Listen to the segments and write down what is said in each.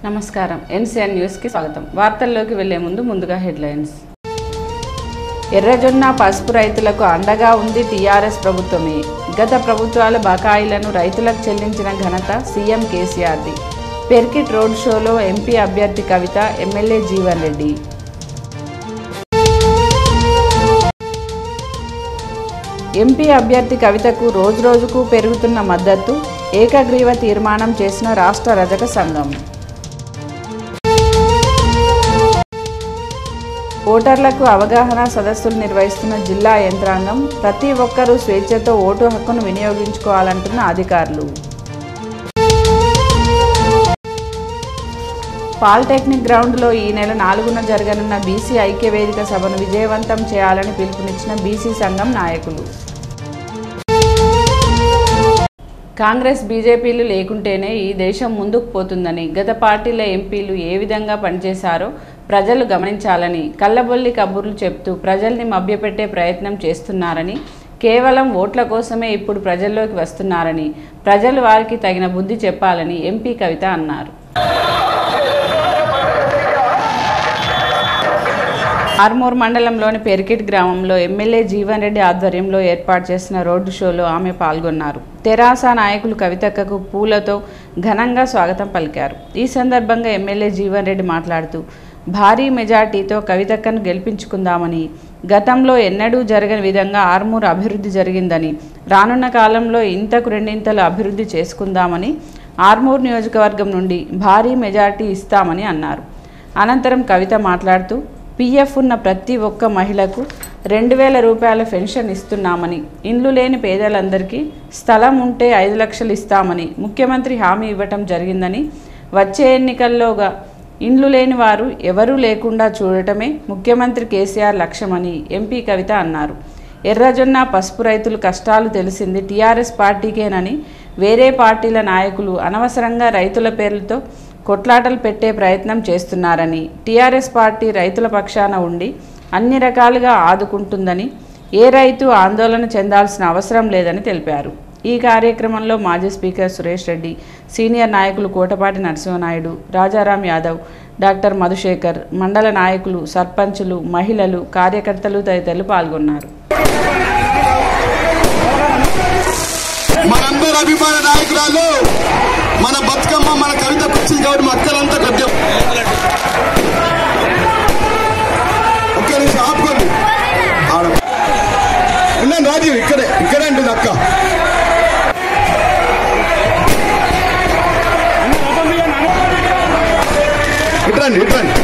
నమస్కారం ఎన్సీఎన్ న్యూస్కి స్వాగతం వార్తల్లోకి వెళ్లే ముందు ముందుగా హెడ్లైన్స్ ఎర్రజొన్న పసుపు రైతులకు అండగా ఉంది టీఆర్ఎస్ ప్రభుత్వమే గత ప్రభుత్వాల బకాయిలను రైతులకు చెల్లించిన ఘనత సీఎం కేసీఆర్ది పెర్కిట్ రోడ్ షోలో ఎంపీ అభ్యర్థి కవిత ఎమ్మెల్యే జీవన్ రెడ్డి ఎంపీ అభ్యర్థి కవితకు రోజురోజుకు పెరుగుతున్న మద్దతు ఏకగ్రీవ తీర్మానం చేసిన రాష్ట్ర రజక సంఘం ఓటర్లకు అవగాహన సదస్సులు నిర్వహిస్తున్న జిల్లా యంత్రాంగం ప్రతి ఒక్కరూ స్వేచ్ఛతో ఓటు హక్కును వినియోగించుకోవాలంటున్న అధికారులు పాలిటెక్నిక్ గ్రౌండ్లో ఈ నెల నాలుగున జరగనున్న బీసీ ఐక్య వేదిక సభను విజయవంతం చేయాలని పిలుపునిచ్చిన బీసీ సంఘం నాయకులు కాంగ్రెస్ బీజేపీలు లేకుంటేనే ఈ దేశం ముందుకు పోతుందని గత పార్టీల ఎంపీలు ఏ విధంగా పనిచేశారో ప్రజలు గమనించాలని కళ్ళబొల్లి కబుర్లు చెప్తూ ప్రజల్ని మభ్యపెట్టే ప్రయత్నం చేస్తున్నారని కేవలం ఓట్ల కోసమే ఇప్పుడు ప్రజల్లోకి వస్తున్నారని ప్రజలు వారికి తగిన బుద్ధి చెప్పాలని ఎంపీ కవిత అన్నారు ఆర్మూర్ మండలంలోని పెరికిట్ గ్రామంలో ఎమ్మెల్యే జీవన్ రెడ్డి ఆధ్వర్యంలో ఏర్పాటు చేసిన రోడ్డు షోలో ఆమె పాల్గొన్నారు తెరాస నాయకులు కవితక్కకు పూలతో ఘనంగా స్వాగతం పలికారు ఈ సందర్భంగా ఎమ్మెల్యే జీవన్ రెడ్డి మాట్లాడుతూ భారీ మెజార్టీతో కవితక్కను గెలిపించుకుందామని గతంలో ఎన్నడూ జరగని విధంగా ఆర్మూర్ అభివృద్ధి జరిగిందని రానున్న కాలంలో ఇంతకు రెండింతలు అభివృద్ధి చేసుకుందామని ఆర్మూర్ నియోజకవర్గం నుండి భారీ మెజార్టీ ఇస్తామని అన్నారు అనంతరం కవిత మాట్లాడుతూ పీఎఫ్ ఉన్న ప్రతి ఒక్క మహిళకు రెండు వేల రూపాయల పెన్షన్ ఇస్తున్నామని ఇండ్లు లేని పేదలందరికీ స్థలం ఉంటే ఐదు లక్షలు ఇస్తామని ముఖ్యమంత్రి హామీ ఇవ్వటం జరిగిందని వచ్చే ఎన్నికల్లోగా ఇండ్లు లేని వారు ఎవరూ లేకుండా చూడటమే ముఖ్యమంత్రి కేసీఆర్ లక్ష్యమని ఎంపీ కవిత అన్నారు ఎర్రజొన్న పసుపు రైతులు కష్టాలు తెలిసింది టీఆర్ఎస్ పార్టీకేనని వేరే పార్టీల నాయకులు అనవసరంగా రైతుల పేర్లతో కొట్లాటలు పెట్టే ప్రయత్నం చేస్తున్నారని టీఆర్ఎస్ పార్టీ రైతుల పక్షాన ఉండి అన్ని రకాలుగా ఆదుకుంటుందని ఏ రైతు ఆందోళన చెందాల్సిన అవసరం లేదని తెలిపారు ఈ కార్యక్రమంలో మాజీ స్పీకర్ సురేష్ రెడ్డి సీనియర్ నాయకులు కోటపాటి నరసింహనాయుడు రాజారాం యాదవ్ డాక్టర్ మధుశేఖర్ మండల నాయకులు సర్పంచులు మహిళలు కార్యకర్తలు తదితరులు పాల్గొన్నారు మనందరి అభిమాన నాయకురాలు మన బతుకమ్మ మన కవిత వచ్చింది కాబట్టి మా అక్కలంతా కొద్దిగా ఒక్క నిమిషం ఆపుకోండి ఆడ ఉన్నాను రాజీవ్ ఇక్కడే ఇక్కడే అంటుంది అక్క ఇట్రండి ఇట్రండి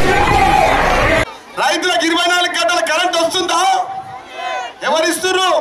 రైతులకు ఇరవై నాలుగు గంటల కరెంట్ వస్తుందా ఎవరిస్తున్నారు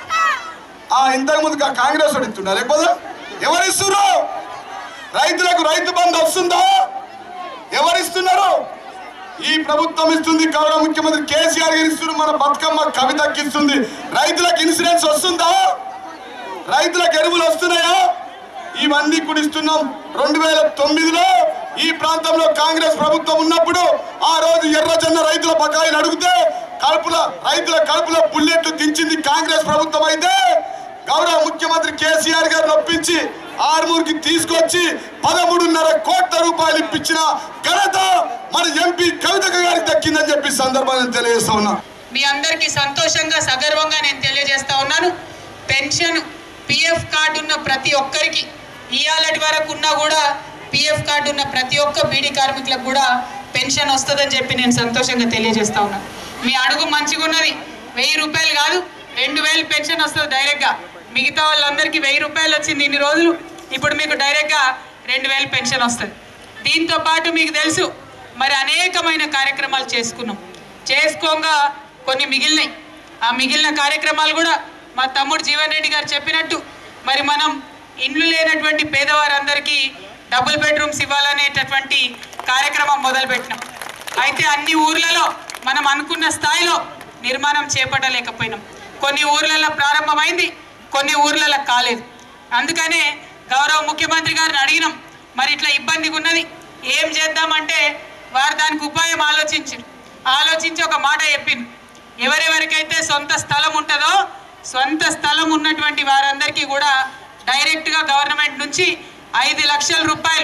ఆ ఇంతకు ముందు కా- కాంగ్రెస్ వాడు ఇస్తున్నా లేకపోతే ఎవరిస్తున్నారు రైతులకు రైతు బంధు వస్తుందా ఎవరిస్తున్నారు ఈ ప్రభుత్వం ఇస్తుంది గౌరవ ముఖ్యమంత్రి కేసీఆర్ గారు ఇస్తున్నారు మన బతుకమ్మ కవితకి ఇస్తుంది రైతులకు ఇన్సూరెన్స్ వస్తుందా రైతులకు ఎరువులు వస్తున్నాయా ఇవన్నీ కూడా ఇస్తున్నాం రెండు వేల తొమ్మిదిలో ఈ ప్రాంతంలో కాంగ్రెస్ ప్రభుత్వం ఉన్నప్పుడు ఆ రోజు ఎర్రజొన్న రైతుల బకాయిలు అడిగితే కడుపుల రైతుల కడుపులో బుల్లెట్లు దించింది కాంగ్రెస్ ప్రభుత్వం అయితే గౌరవ ముఖ్యమంత్రి కేసీఆర్ గారు ఒప్పించి ఆర్మూర్కి తీసుకొచ్చి పదమూడున్నర కోట్ల రూపాయలు ఇప్పించిన ఘనత మన ఎంపీ కవితక గారికి దక్కిందని చెప్పి సందర్భంగా తెలియజేస్తా ఉన్నా మీ అందరికీ సంతోషంగా సగర్వంగా నేను తెలియజేస్తా ఉన్నాను పెన్షన్ పిఎఫ్ కార్డు ఉన్న ప్రతి ఒక్కరికి ఇవాళటి వరకు ఉన్నా కూడా పిఎఫ్ కార్డు ఉన్న ప్రతి ఒక్క బీడీ కార్మికులకు కూడా పెన్షన్ వస్తుందని చెప్పి నేను సంతోషంగా తెలియజేస్తా ఉన్నాను మీ అడుగు మంచిగా ఉన్నది వెయ్యి రూపాయలు కాదు రెండు వేలు పెన్షన్ వస్తుంది డైరెక్ట్గా మిగతా వాళ్ళందరికీ వెయ్యి రూపాయలు వచ్చింది ఇన్ని రోజులు ఇప్పుడు మీకు డైరెక్ట్గా రెండు వేలు పెన్షన్ వస్తుంది దీంతో పాటు మీకు తెలుసు మరి అనేకమైన కార్యక్రమాలు చేసుకున్నాం చేసుకోగా కొన్ని మిగిలినాయి ఆ మిగిలిన కార్యక్రమాలు కూడా మా తమ్ముడు జీవన్ రెడ్డి గారు చెప్పినట్టు మరి మనం ఇండ్లు లేనటువంటి పేదవారందరికీ డబుల్ బెడ్రూమ్స్ ఇవ్వాలనేటటువంటి కార్యక్రమం మొదలుపెట్టినాం అయితే అన్ని ఊర్లలో మనం అనుకున్న స్థాయిలో నిర్మాణం చేపట్టలేకపోయినాం కొన్ని ఊర్లలో ప్రారంభమైంది కొన్ని ఊర్లలో కాలేదు అందుకనే గౌరవ ముఖ్యమంత్రి గారిని అడిగినాం మరి ఇట్లా ఇబ్బందిగా ఉన్నది ఏం చేద్దామంటే వారు దానికి ఉపాయం ఆలోచించారు ఆలోచించి ఒక మాట చెప్పింది ఎవరెవరికైతే సొంత స్థలం ఉంటుందో సొంత స్థలం ఉన్నటువంటి వారందరికీ కూడా డైరెక్ట్గా గవర్నమెంట్ నుంచి ఐదు లక్షల రూపాయలు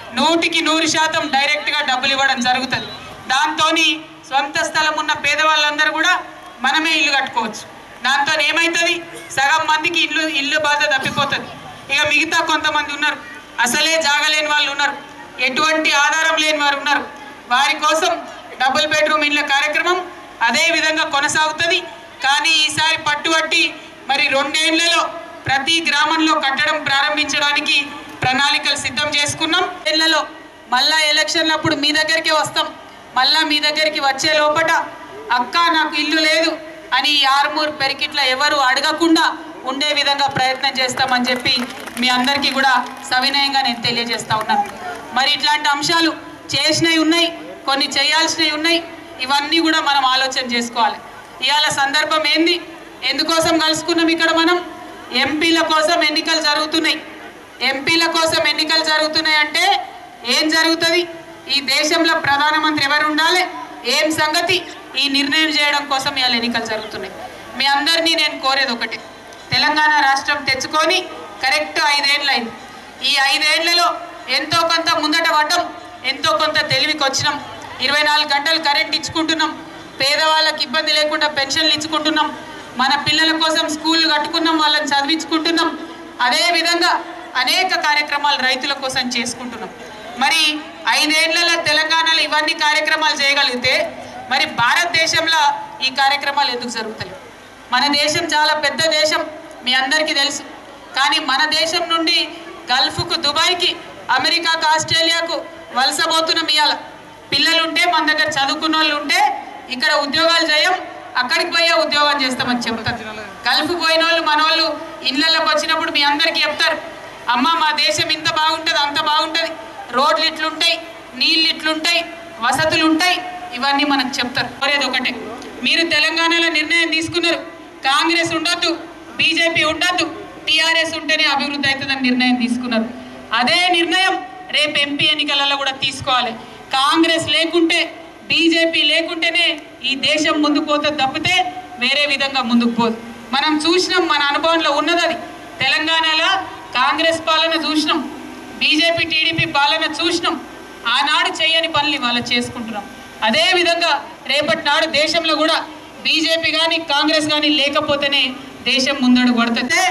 నూటికి నూరు శాతం డైరెక్ట్గా డబ్బులు ఇవ్వడం జరుగుతుంది దాంతో సొంత స్థలం ఉన్న పేదవాళ్ళందరూ కూడా మనమే ఇల్లు కట్టుకోవచ్చు దాంతో ఏమవుతుంది సగం మందికి ఇల్లు ఇల్లు బాధ తప్పిపోతుంది ఇక మిగతా కొంతమంది ఉన్నారు అసలే జాగలేని వాళ్ళు ఉన్నారు ఎటువంటి ఆధారం లేని వారు ఉన్నారు వారి కోసం డబుల్ బెడ్రూమ్ ఇళ్ళ కార్యక్రమం అదే విధంగా కొనసాగుతుంది కానీ ఈసారి పట్టుబట్టి మరి రెండేళ్లలో ప్రతి గ్రామంలో కట్టడం ప్రారంభించడానికి ప్రణాళికలు సిద్ధం చేసుకున్నాం ఏళ్లలో మళ్ళా ఎలక్షన్లప్పుడు మీ దగ్గరికి వస్తాం మళ్ళా మీ దగ్గరికి వచ్చే లోపట అక్క నాకు ఇల్లు లేదు అని ఈ ఆర్మూర్ పెరికిట్ల ఎవరు అడగకుండా ఉండే విధంగా ప్రయత్నం చేస్తామని చెప్పి మీ అందరికీ కూడా సవినయంగా నేను తెలియజేస్తా ఉన్నాను మరి ఇట్లాంటి అంశాలు చేసినవి ఉన్నాయి కొన్ని చేయాల్సినవి ఉన్నాయి ఇవన్నీ కూడా మనం ఆలోచన చేసుకోవాలి ఇవాళ సందర్భం ఏంది ఎందుకోసం కలుసుకున్నాం ఇక్కడ మనం ఎంపీల కోసం ఎన్నికలు జరుగుతున్నాయి ఎంపీల కోసం ఎన్నికలు జరుగుతున్నాయి అంటే ఏం జరుగుతుంది ఈ దేశంలో ప్రధానమంత్రి ఎవరు ఉండాలి ఏం సంగతి ఈ నిర్ణయం చేయడం కోసం ఇవాళ ఎన్నికలు జరుగుతున్నాయి మీ అందరినీ నేను కోరేది ఒకటి తెలంగాణ రాష్ట్రం తెచ్చుకొని కరెక్ట్ ఐదేళ్ళు అయింది ఈ ఐదేళ్లలో ఎంతో కొంత ముందట పడ్డం ఎంతో కొంత తెలివికి వచ్చినాం ఇరవై నాలుగు గంటలు కరెంట్ ఇచ్చుకుంటున్నాం పేదవాళ్ళకి ఇబ్బంది లేకుండా పెన్షన్లు ఇచ్చుకుంటున్నాం మన పిల్లల కోసం స్కూళ్ళు కట్టుకున్నాం వాళ్ళని చదివించుకుంటున్నాం అదే విధంగా అనేక కార్యక్రమాలు రైతుల కోసం చేసుకుంటున్నాం మరి ఐదేళ్లలో తెలంగాణలో ఇవన్నీ కార్యక్రమాలు చేయగలిగితే మరి భారతదేశంలో ఈ కార్యక్రమాలు ఎందుకు జరుగుతాయి మన దేశం చాలా పెద్ద దేశం మీ అందరికీ తెలుసు కానీ మన దేశం నుండి గల్ఫ్కు దుబాయ్కి అమెరికాకు ఆస్ట్రేలియాకు వలసపోతున్నాం ఇవాళ పిల్లలు ఉంటే మన దగ్గర చదువుకున్న వాళ్ళు ఉంటే ఇక్కడ ఉద్యోగాలు చేయం అక్కడికి పోయే ఉద్యోగం చేస్తామని చెప్తారు గల్ఫ్ పోయిన వాళ్ళు మన వాళ్ళు ఇళ్ళకి వచ్చినప్పుడు మీ అందరికీ చెప్తారు అమ్మ మా దేశం ఇంత బాగుంటుంది అంత బాగుంటుంది రోడ్లు ఇట్లుంటాయి నీళ్ళు ఇట్లుంటాయి వసతులు ఉంటాయి ఇవన్నీ మనకు చెప్తారు కోరేది ఒకటే మీరు తెలంగాణలో నిర్ణయం తీసుకున్నారు కాంగ్రెస్ ఉండొద్దు బీజేపీ ఉండొద్దు టీఆర్ఎస్ ఉంటేనే అభివృద్ధి అవుతుందని నిర్ణయం తీసుకున్నారు అదే నిర్ణయం రేపు ఎంపీ ఎన్నికలలో కూడా తీసుకోవాలి కాంగ్రెస్ లేకుంటే బీజేపీ లేకుంటేనే ఈ దేశం ముందుకు పోతుంది తప్పితే వేరే విధంగా ముందుకు పోదు మనం చూసినాం మన అనుభవంలో ఉన్నది అది తెలంగాణలో కాంగ్రెస్ పాలన చూసినాం బీజేపీ టీడీపీ పాలన చూసినాం ఆనాడు చేయని పనులు ఇవాళ చేసుకుంటున్నాం అదే విధంగా రేపటి నాడు దేశంలో కూడా బీజేపీ కానీ కాంగ్రెస్ కానీ లేకపోతేనే దేశం ముందడు కొడుతుంది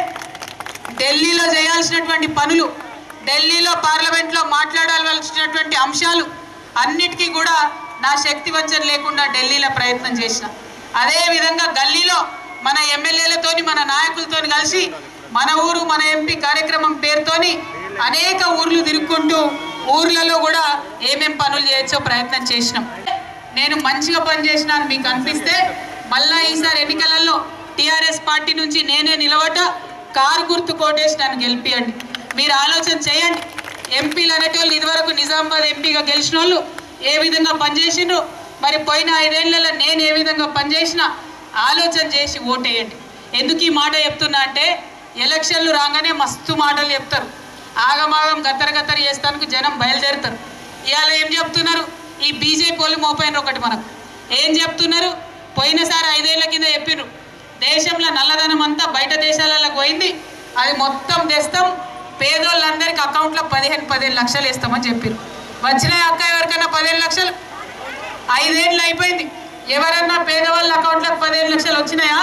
ఢిల్లీలో చేయాల్సినటువంటి పనులు ఢిల్లీలో పార్లమెంట్లో మాట్లాడాల్సినటువంటి అంశాలు అన్నిటికీ కూడా నా శక్తి వంచన లేకుండా ఢిల్లీలో ప్రయత్నం చేసిన అదే విధంగా గల్లీలో మన ఎమ్మెల్యేలతోని మన నాయకులతోని కలిసి మన ఊరు మన ఎంపీ కార్యక్రమం పేరుతోని అనేక ఊర్లు తిరుక్కుంటూ ఊర్లలో కూడా ఏమేం పనులు చేయొచ్చో ప్రయత్నం చేసినాం నేను మంచిగా పనిచేసిన అని మీకు అనిపిస్తే మళ్ళా ఈసారి ఎన్నికలలో టీఆర్ఎస్ పార్టీ నుంచి నేనే నిలబడ్డ కారు గుర్తు కోటేసి నన్ను గెలిపియండి మీరు ఆలోచన చేయండి ఎంపీలు అనేటోళ్ళు ఇదివరకు నిజామాబాద్ ఎంపీగా గెలిచిన వాళ్ళు ఏ విధంగా పనిచేసిండ్రు మరి పోయిన ఐదేళ్లలో నేను ఏ విధంగా పనిచేసిన ఆలోచన చేసి ఓటేయండి ఎందుకు ఈ మాట చెప్తున్నా అంటే ఎలక్షన్లు రాగానే మస్తు మాటలు చెప్తారు ఆగమాగం గత్తర గత్తర చేస్తానికి జనం బయలుదేరుతారు ఇవాళ ఏం చెప్తున్నారు ఈ బీజేపీ వాళ్ళు మోపైనరు ఒకటి మనకు ఏం చెప్తున్నారు పోయినసారి ఐదేళ్ల కింద చెప్పిర్రు దేశంలో నల్లధనం అంతా బయట దేశాలకు పోయింది అది మొత్తం తెస్తాం పేదోళ్ళందరికీ అకౌంట్లో పదిహేను పదిహేను లక్షలు వేస్తామని చెప్పారు వచ్చినాయి అక్క ఎవరికైనా పదిహేను లక్షలు ఐదేళ్ళు అయిపోయింది ఎవరన్నా పేదవాళ్ళ అకౌంట్లకు పదిహేను లక్షలు వచ్చినాయా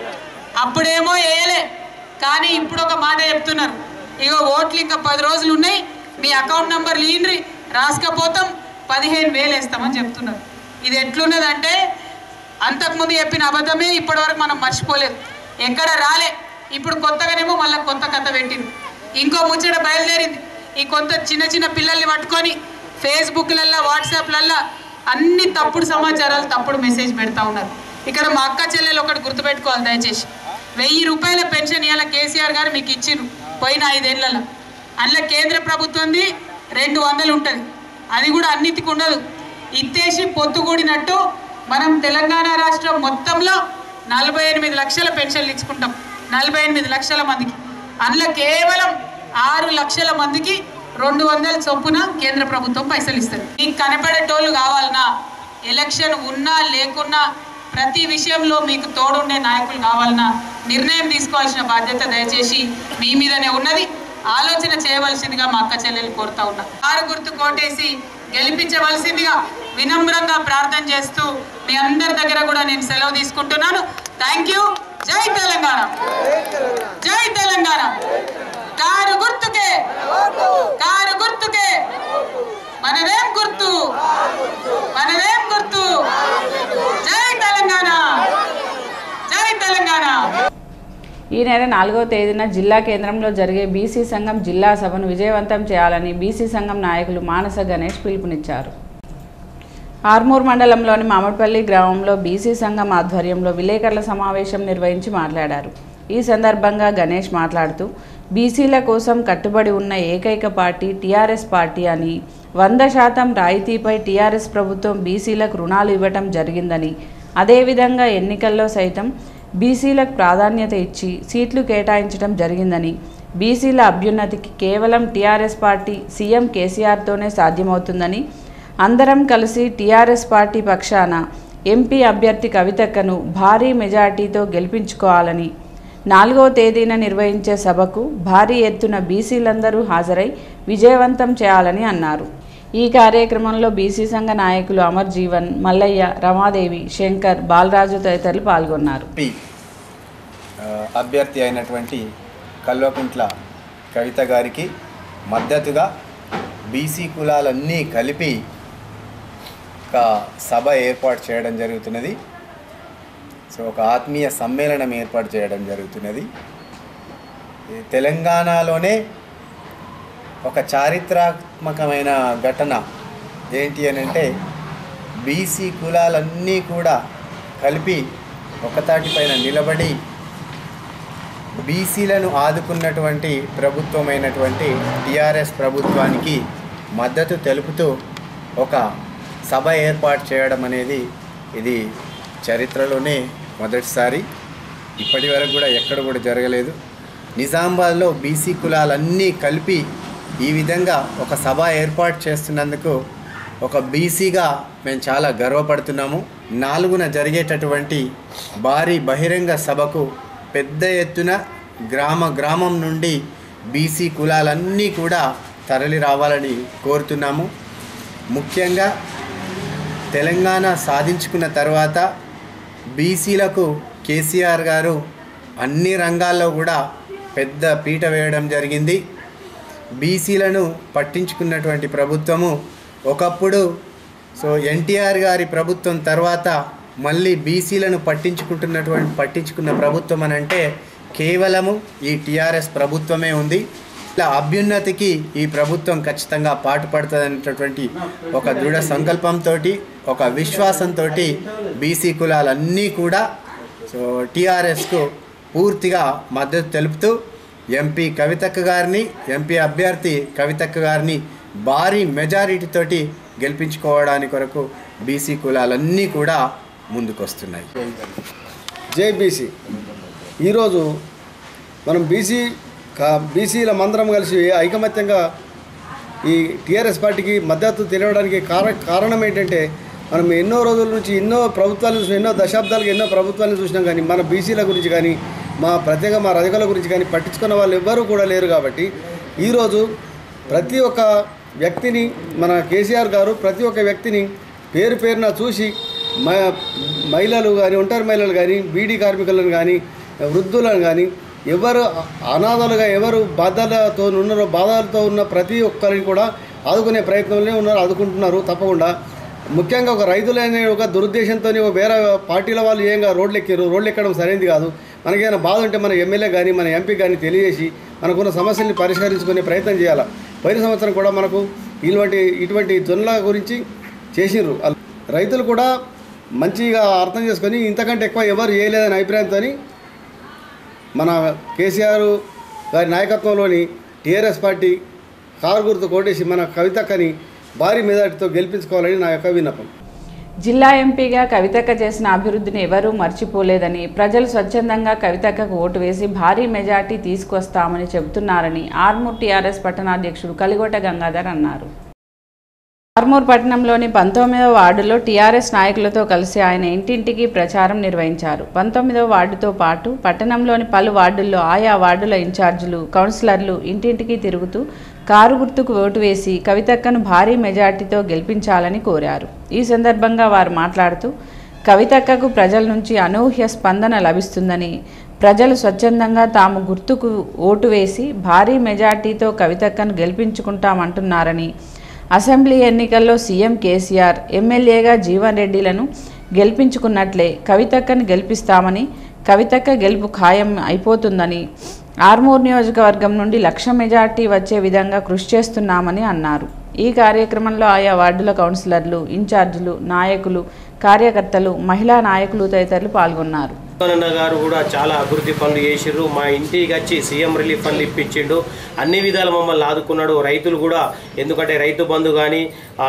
అప్పుడేమో వేయలే కానీ ఇప్పుడు ఒక మాట చెప్తున్నారు ఇగో ఓట్లు ఇంకా పది రోజులు ఉన్నాయి మీ అకౌంట్ నంబర్ లీండ్రి రాసుకపోతాం పదిహేను వేలు వేస్తామని చెప్తున్నారు ఇది ఎట్లున్నదంటే అంతకుముందు చెప్పిన అబద్ధమే ఇప్పటివరకు మనం మర్చిపోలేదు ఎక్కడ రాలే ఇప్పుడు కొత్తగానేమో మళ్ళీ కొత్త కథ పెట్టింది ఇంకో ముచ్చట బయలుదేరింది ఈ కొంత చిన్న చిన్న పిల్లల్ని పట్టుకొని ఫేస్బుక్లల్లో వాట్సాప్లల్లో అన్ని తప్పుడు సమాచారాలు తప్పుడు మెసేజ్ పెడతా ఉన్నారు ఇక్కడ మా అక్క చెల్లెలు ఒకటి గుర్తుపెట్టుకోవాలి దయచేసి వెయ్యి రూపాయల పెన్షన్ ఇవాళ కేసీఆర్ గారు మీకు ఇచ్చిర్రు పోయిన ఐదేళ్లలో అందులో కేంద్ర ప్రభుత్వంది రెండు వందలు ఉంటుంది అది కూడా అన్నిటికి ఉండదు ఇత్తేసి పొత్తుగూడినట్టు మనం తెలంగాణ రాష్ట్రం మొత్తంలో నలభై ఎనిమిది లక్షల పెన్షన్లు ఇచ్చుకుంటాం నలభై ఎనిమిది లక్షల మందికి అందులో కేవలం ఆరు లక్షల మందికి రెండు వందల చొప్పున కేంద్ర ప్రభుత్వం పైసలు ఇస్తుంది మీకు కనపడేటోళ్ళు కావాలన్నా ఎలక్షన్ ఉన్నా లేకున్నా ప్రతి విషయంలో మీకు తోడుండే నాయకులు కావాలన్నా నిర్ణయం తీసుకోవాల్సిన బాధ్యత దయచేసి మీ మీదనే ఉన్నది ఆలోచన చేయవలసిందిగా మా అక్క చెల్లెలు కోరుతా ఉన్నా ఆరు గుర్తు కోటేసి గెలిపించవలసిందిగా వినమ్రంగా ప్రార్థన చేస్తూ మీ అందరి దగ్గర కూడా నేను సెలవు తీసుకుంటున్నాను థ్యాంక్ యూ జై తెలంగాణ జై తెలంగాణ కారు గుర్తుకే కారు గుర్తుకే మనదేం గుర్తు మనదేం గుర్తు జై తెలంగాణ జై తెలంగాణ ఈ నెల నాలుగవ తేదీన జిల్లా కేంద్రంలో జరిగే బీసీ సంఘం జిల్లా సభను విజయవంతం చేయాలని బీసీ సంఘం నాయకులు మానస గణేష్ పిలుపునిచ్చారు ఆర్మూర్ మండలంలోని మామిడిపల్లి గ్రామంలో బీసీ సంఘం ఆధ్వర్యంలో విలేకరుల సమావేశం నిర్వహించి మాట్లాడారు ఈ సందర్భంగా గణేష్ మాట్లాడుతూ బీసీల కోసం కట్టుబడి ఉన్న ఏకైక పార్టీ టీఆర్ఎస్ పార్టీ అని వంద శాతం రాయితీపై టీఆర్ఎస్ ప్రభుత్వం బీసీలకు రుణాలు ఇవ్వటం జరిగిందని అదేవిధంగా ఎన్నికల్లో సైతం బీసీలకు ప్రాధాన్యత ఇచ్చి సీట్లు కేటాయించడం జరిగిందని బీసీల అభ్యున్నతికి కేవలం టీఆర్ఎస్ పార్టీ సీఎం కేసీఆర్తోనే సాధ్యమవుతుందని అందరం కలిసి టీఆర్ఎస్ పార్టీ పక్షాన ఎంపీ అభ్యర్థి కవితక్కను భారీ మెజార్టీతో గెలిపించుకోవాలని నాలుగవ తేదీన నిర్వహించే సభకు భారీ ఎత్తున బీసీలందరూ హాజరై విజయవంతం చేయాలని అన్నారు ఈ కార్యక్రమంలో బీసీ సంఘ నాయకులు అమర్ జీవన్ మల్లయ్య రమాదేవి శంకర్ బాలరాజు తదితరులు పాల్గొన్నారు ఎంపీ ఆ, అభ్యర్థి అయినటువంటి కల్వకుంట్ల కవిత గారికి మద్దతుగా బీసీ కులాలన్నీ కలిపి ఒక సభ ఏర్పాటు చేయడం జరుగుతున్నది సో ఒక ఆత్మీయ సమ్మేళనం ఏర్పాటు చేయడం జరుగుతున్నది ఈ తెలంగాణలోనే ఒక చారిత్రాత్మకమైన ఘటన ఏంటి అని అంటే బీసీ కులాలన్నీ కూడా కలిపి ఒకతాటిపైన నిలబడి బీసీలను ఆదుకున్నటువంటి ప్రభుత్వమైనటువంటి టీఆర్ఎస్ ప్రభుత్వానికి మద్దతు తెలుపుతూ ఒక సభ ఏర్పాటు చేయడం అనేది ఇది చరిత్రలోనే మొదటిసారి ఇప్పటి వరకు కూడా ఎక్కడ కూడా జరగలేదు నిజామాబాద్లో బీసీ కులాలన్నీ కలిపి ఈ విధంగా ఒక సభ ఏర్పాటు చేస్తున్నందుకు ఒక బీసీగా మేము చాలా గర్వపడుతున్నాము నాలుగున జరిగేటటువంటి భారీ బహిరంగ సభకు పెద్ద ఎత్తున గ్రామ గ్రామం నుండి బీసీ కులాలన్నీ కూడా తరలి రావాలని కోరుతున్నాము ముఖ్యంగా తెలంగాణ సాధించుకున్న తర్వాత బీసీలకు కేసీఆర్ గారు అన్ని రంగాల్లో కూడా పెద్ద పీట వేయడం జరిగింది బీసీలను పట్టించుకున్నటువంటి ప్రభుత్వము ఒకప్పుడు సో ఎన్టీఆర్ గారి ప్రభుత్వం తర్వాత మళ్ళీ బీసీలను పట్టించుకుంటున్నటువంటి పట్టించుకున్న ప్రభుత్వం అని అంటే కేవలము ఈ టీఆర్ఎస్ ప్రభుత్వమే ఉంది ఇలా అభ్యున్నతికి ఈ ప్రభుత్వం ఖచ్చితంగా పాటుపడుతుందనేటటువంటి ఒక దృఢ సంకల్పంతో ఒక విశ్వాసంతో బీసీ కులాలన్నీ కూడా సో టీఆర్ఎస్కు పూర్తిగా మద్దతు తెలుపుతూ ఎంపీ కవితక్క గారిని ఎంపీ అభ్యర్థి కవితక్క గారిని భారీ మెజారిటీతోటి గెలిపించుకోవడానికి కొరకు బీసీ కులాలన్నీ కూడా ముందుకొస్తున్నాయి జై బీసీ ఈరోజు మనం బీసీ కా బీసీల మందరం కలిసి ఐకమత్యంగా ఈ టీఆర్ఎస్ పార్టీకి మద్దతు తెలియడానికి కార కారణం ఏంటంటే మనం ఎన్నో రోజుల నుంచి ఎన్నో ప్రభుత్వాలను చూసినాం ఎన్నో దశాబ్దాలుగా ఎన్నో ప్రభుత్వాలను చూసినాం కానీ మన బీసీల గురించి కానీ మా ప్రత్యేక మా రజకుల గురించి కానీ పట్టించుకున్న వాళ్ళు ఎవ్వరూ కూడా లేరు కాబట్టి ఈరోజు ప్రతి ఒక్క వ్యక్తిని మన కేసీఆర్ గారు ప్రతి ఒక్క వ్యక్తిని పేరు పేరున చూసి మ మహిళలు కానీ ఒంటరి మహిళలు కానీ బీడీ కార్మికులను కానీ వృద్ధులను కానీ ఎవరు అనాథలుగా ఎవరు బాధలతో ఉన్నారో బాధలతో ఉన్న ప్రతి ఒక్కరిని కూడా ఆదుకునే ప్రయత్నంలో ఉన్నారు ఆదుకుంటున్నారు తప్పకుండా ముఖ్యంగా ఒక రైతులనే ఒక దురుద్దేశంతో వేరే పార్టీల వాళ్ళు ఏంగా రోడ్లు ఎక్కారు రోడ్లు ఎక్కడం సరైనది కాదు మనకేమైనా బాధ ఉంటే మన ఎమ్మెల్యే కానీ మన ఎంపీ కానీ తెలియజేసి మనకున్న సమస్యల్ని పరిష్కరించుకునే ప్రయత్నం చేయాలి పోయిన సంవత్సరం కూడా మనకు ఇటువంటి ఇటువంటి జొన్నల గురించి చేసిండ్రు అల్- రైతులు కూడా మంచిగా అర్థం చేసుకొని ఇంతకంటే ఎక్కువ ఎవరు చేయలేదనే అభిప్రాయంతో మన కేసీఆర్ గారి నాయకత్వంలోని టీఆర్ఎస్ పార్టీ కారు గుర్తు కోటేసి మన కవితక్కని భారీ మెజార్టీతో గెలిపించుకోవాలని నా యొక్క విన్నపం జిల్లా ఎంపీగా కవితక్క చేసిన అభివృద్ధిని ఎవరూ మర్చిపోలేదని ప్రజలు స్వచ్ఛందంగా కవితక్కకు ఓటు వేసి భారీ మెజార్టీ తీసుకొస్తామని చెబుతున్నారని ఆర్మూర్ టీఆర్ఎస్ పట్టణాధ్యక్షుడు కలిగొట్ట గంగాధర్ అన్నారు ఆర్మూర్ పట్టణంలోని పంతొమ్మిదవ వార్డులో టీఆర్ఎస్ నాయకులతో కలిసి ఆయన ఇంటింటికి ప్రచారం నిర్వహించారు పంతొమ్మిదవ వార్డుతో పాటు పట్టణంలోని పలు వార్డుల్లో ఆయా వార్డుల ఇన్ఛార్జీలు కౌన్సిలర్లు ఇంటింటికి తిరుగుతూ కారు గుర్తుకు ఓటు వేసి కవితక్కను భారీ మెజార్టీతో గెలిపించాలని కోరారు ఈ సందర్భంగా వారు మాట్లాడుతూ కవితక్కకు ప్రజల నుంచి అనూహ్య స్పందన లభిస్తుందని ప్రజలు స్వచ్ఛందంగా తాము గుర్తుకు ఓటు వేసి భారీ మెజార్టీతో కవితక్కను గెలిపించుకుంటామంటున్నారని అసెంబ్లీ ఎన్నికల్లో సీఎం కేసీఆర్ ఎమ్మెల్యేగా జీవన్ రెడ్డిలను గెలిపించుకున్నట్లే కవితక్కను గెలిపిస్తామని కవితక్క గెలుపు ఖాయం అయిపోతుందని ఆర్మూర్ నియోజకవర్గం నుండి లక్ష మెజార్టీ వచ్చే విధంగా కృషి చేస్తున్నామని అన్నారు ఈ కార్యక్రమంలో ఆయా వార్డుల కౌన్సిలర్లు ఇన్ఛార్జీలు నాయకులు కార్యకర్తలు మహిళా నాయకులు తదితరులు పాల్గొన్నారు అన్న గారు కూడా చాలా అభివృద్ధి పనులు చేసిర్రు మా ఇంటికి వచ్చి సీఎం రిలీఫ్ ఫండ్లు ఇప్పించిండు అన్ని విధాల మమ్మల్ని ఆదుకున్నాడు రైతులు కూడా ఎందుకంటే రైతు బంధు కానీ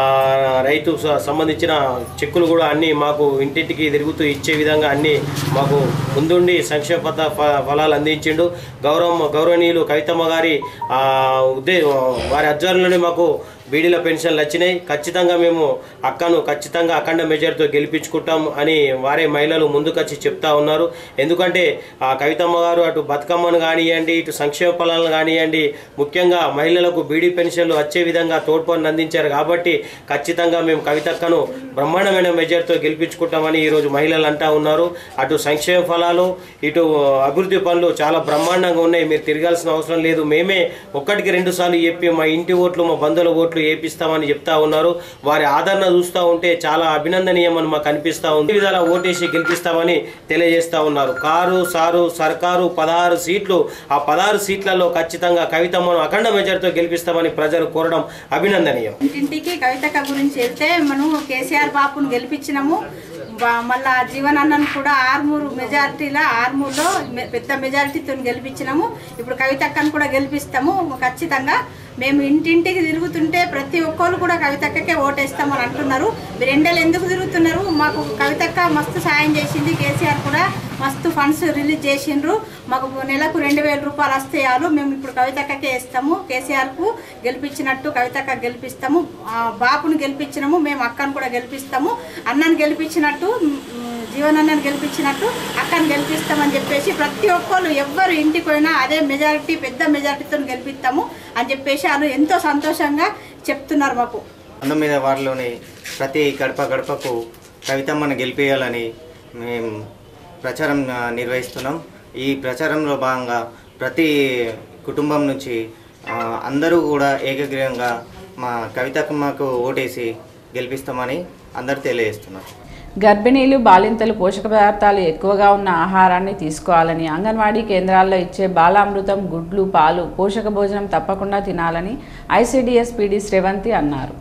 రైతు స- సంబంధించిన చెక్కులు కూడా అన్ని మాకు ఇంటింటికి తిరుగుతూ ఇచ్చే విధంగా అన్ని మాకు ముందుండి సంక్షేమ పథ ఫ- ఫలాలు అందించిండు గౌరవ గౌరవనీయులు కవితమ్మ గారి ఆ, ఉద్దే వారి ఆధ్వర్యంలోనే మాకు బీడీల పెన్షన్లు వచ్చినాయి ఖచ్చితంగా మేము అక్కను ఖచ్చితంగా అఖండ మెజార్టీతో గెలిపించుకుంటాం అని వారే మహిళలు ముందుకొచ్చి చెప్తా ఉన్నారు ఎందుకంటే ఆ కవితమ్మ గారు అటు బతుకమ్మను కానివ్వండి ఇటు సంక్షేమ ఫలాలను కానివ్వండి ముఖ్యంగా మహిళలకు బీడీ పెన్షన్లు వచ్చే విధంగా తోడ్పడిని అందించారు కాబట్టి ఖచ్చితంగా మేము కవితక్కను బ్రహ్మాండమైన మెజార్టీతో గెలిపించుకుంటామని ఈరోజు మహిళలు అంటా ఉన్నారు అటు సంక్షేమ ఫలాలు ఇటు అభివృద్ధి పనులు చాలా బ్రహ్మాండంగా ఉన్నాయి మీరు తిరగాల్సిన అవసరం లేదు మేమే ఒక్కటికి రెండు సార్లు చెప్పి మా ఇంటి ఓట్లు మా బంధువుల ఓట్లు వేపిస్తామని చెప్తా ఉన్నారు వారి ఆదరణ చూస్తూ ఉంటే చాలా అభినందనీయమని మాకు అనిపిస్తా ఉంది ఈ విధాల ఓటేసి గెలిపిస్తామని తెలియజేస్తా ఉన్నారు కారు సారు సర్కారు పదహారు సీట్లు ఆ పదహారు సీట్లలో ఖచ్చితంగా కవితమ్మను అఖండ మెజార్టీతో గెలిపిస్తామని ప్రజలు కోరడం అభినందనీయం ఇంటింటికి కవితక్క గురించి వెళ్తే మనం కేసీఆర్ బాపును గెలిపించినాము బా- మళ్ళా జీవన్ అన్నను కూడా ఆర్మూరు మెజారిటీలో ఆర్మూర్లో మె- పెద్ద మెజారిటీతో గెలిపించినాము ఇప్పుడు కవితక్కను కూడా గెలిపిస్తాము ఖచ్చితంగా మేము ఇంటింటికి తిరుగుతుంటే ప్రతి ఒక్కరు కూడా కవితక్కకే ఓటేస్తామని అంటున్నారు మీరు ఎండలు ఎందుకు తిరుగుతున్నారు మాకు కవితక్క మస్తు సాయం చేసింది కేసీఆర్ కూడా మస్తు ఫండ్స్ రిలీజ్ చేసిండ్రు మాకు నెలకు రెండు వేల రూపాయలు వస్తాయాలు మేము ఇప్పుడు కవితక్కకే ఇస్తాము కేసీఆర్కు గెలిపించినట్టు కవితక్క గెలిపిస్తాము ఆ, బాపును గెలిపించినాము మేము అక్కను కూడా గెలిపిస్తాము అన్నను గెలిపించినట్టు మ్, జీవన్ అన్నను గెలిపించినట్టు అక్కను గెలిపిస్తామని చెప్పేసి ప్రతి ఒక్కరు ఎవ్వరు ఇంటికి పోయినా అదే మెజారిటీ పెద్ద మెజారిటీతో గెలిపిస్తాము అని చెప్పేసి వాళ్ళు ఎంతో సంతోషంగా చెప్తున్నారు మాకు పంతొమ్మిదవ వార్డులోని ప్రతి గడప గడపకు కవితమ్మను గెలిపేయాలని మేము ప్రచారం ఆ, నిర్వహిస్తున్నాం ఈ ప్రచారంలో భాగంగా ప్రతి కుటుంబం నుంచి ఆ, అందరూ కూడా ఏకగ్రీవంగా మా కవితమ్మకు ఓటేసి గెలిపిస్తామని అందరూ తెలియజేస్తున్నారు గర్భిణీలు బాలింతలు పోషక పదార్థాలు ఎక్కువగా ఉన్న ఆహారాన్ని తీసుకోవాలని అంగన్వాడీ కేంద్రాల్లో ఇచ్చే బాలామృతం గుడ్లు పాలు పోషక భోజనం తప్పకుండా తినాలని ఐసీడీఎస్ పీడీ శ్రేవంతి అన్నారు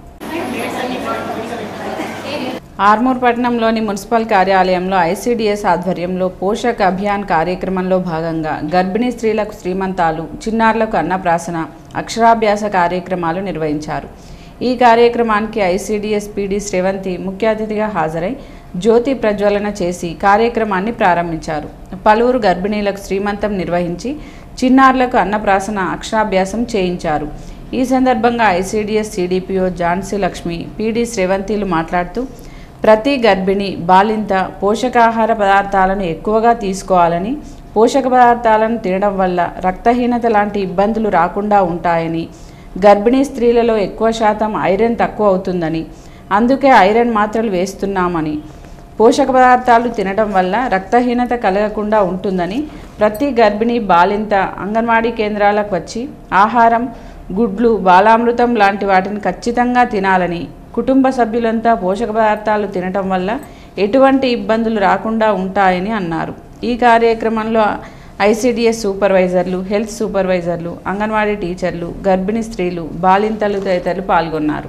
ఆర్మూర్ పట్టణంలోని మున్సిపల్ కార్యాలయంలో ఐసీడీఎస్ ఆధ్వర్యంలో పోషక్ అభియాన్ కార్యక్రమంలో భాగంగా గర్భిణీ స్త్రీలకు శ్రీమంతాలు చిన్నారులకు అన్నప్రాసన అక్షరాభ్యాస కార్యక్రమాలు నిర్వహించారు ఈ కార్యక్రమానికి ఐసీడీఎస్ పీడీ శ్రేవంతి ముఖ్య అతిథిగా హాజరై జ్యోతి ప్రజ్వలన చేసి కార్యక్రమాన్ని ప్రారంభించారు పలువురు గర్భిణీలకు శ్రీమంతం నిర్వహించి చిన్నారులకు అన్నప్రాసన అక్షరాభ్యాసం చేయించారు ఈ సందర్భంగా ICDS CDPO Jhansi Lakshmi PD శ్రేవంతిలు మాట్లాడుతూ ప్రతి గర్భిణి బాలింత పోషకాహార పదార్థాలను ఎక్కువగా తీసుకోవాలని పోషక పదార్థాలను తినడం వల్ల రక్తహీనత లాంటి ఇబ్బందులు రాకుండా ఉంటాయని గర్భిణీ స్త్రీలలో ఎక్కువ శాతం ఐరన్ తక్కువ అవుతుందని అందుకే ఐరన్ మాత్రలు వేస్తున్నామని పోషక పదార్థాలు తినడం వల్ల రక్తహీనత కలగకుండా ఉంటుందని ప్రతి గర్భిణీ బాలింత అంగన్వాడీ కేంద్రాలకు వచ్చి ఆహారం గుడ్లు బాలామృతం లాంటి వాటిని ఖచ్చితంగా తినాలని కుటుంబ సభ్యులంతా పోషక పదార్థాలు తినటం వల్ల ఎటువంటి ఇబ్బందులు రాకుండా ఉంటాయని అన్నారు ఈ కార్యక్రమంలో ఐసిడిఎస్ సూపర్వైజర్లు హెల్త్ సూపర్వైజర్లు అంగన్వాడీ టీచర్లు గర్భిణీ స్త్రీలు బాలింతలు తదితరులు పాల్గొన్నారు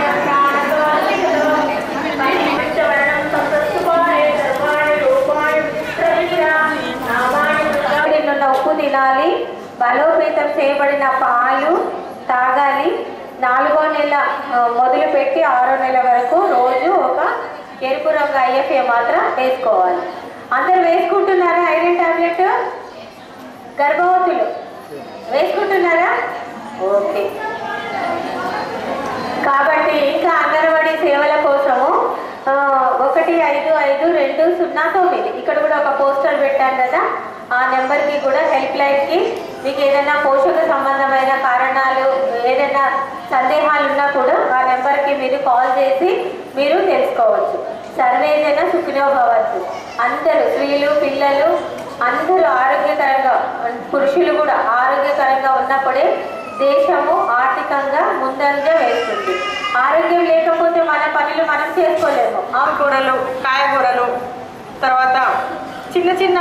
ఉన్న ఉప్పు తినాలి బలోపేతం చేయబడిన పాలు తాగాలి నాలుగో నెల ఆ, మొదలుపెట్టి ఆరో నెల వరకు రోజు ఒక ఎరుపు రంగు ఐఎఫ్ఏ మాత్రం వేసుకోవాలి అందరు వేసుకుంటున్నారా ఐరన్ టాబ్లెట్ గర్భవతులు వేసుకుంటున్నారా ఓకే కాబట్టి ఇంకా అంగన్వాడీ సేవల కోసము ఆ, ఒకటి ఐదు ఐదు రెండు సున్నా తొమ్మిది ఇక్కడ కూడా ఒక పోస్టర్ పెట్టాను కదా ఆ నెంబర్కి కూడా హెల్ప్ లైన్కి మీకు ఏదైనా పోషక సంబంధమైన కారణాలు ఏదైనా సందేహాలు ఉన్నా కూడా ఆ నెంబర్కి మీరు కాల్ చేసి మీరు తెలుసుకోవచ్చు సర్వేజన సుఖినో భవంతు అందరూ స్త్రీలు పిల్లలు అందరూ ఆరోగ్యకరంగా పురుషులు కూడా ఆరోగ్యకరంగా ఉన్నప్పుడే దేశము ఆర్థికంగా ముందంజ వేస్తుంది ఆరోగ్యం లేకపోతే మన పనులు మనం చేసుకోలేము ఆకుకూరలు కాయగూరలు తర్వాత చిన్న చిన్న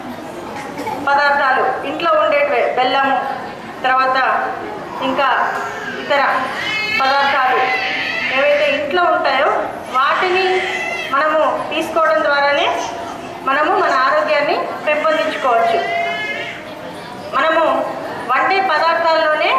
పదార్థాలు ఇంట్లో ఉండేటివే బెల్లము తర్వాత ఇంకా ఇతర పదార్థాలు ఏవైతే ఇంట్లో ఉంటాయో వాటిని మనము తీసుకోవడం ద్వారానే మనము మన ఆరోగ్యాన్ని పెంపొందించుకోవచ్చు మనము వండే పదార్థాల్లోనే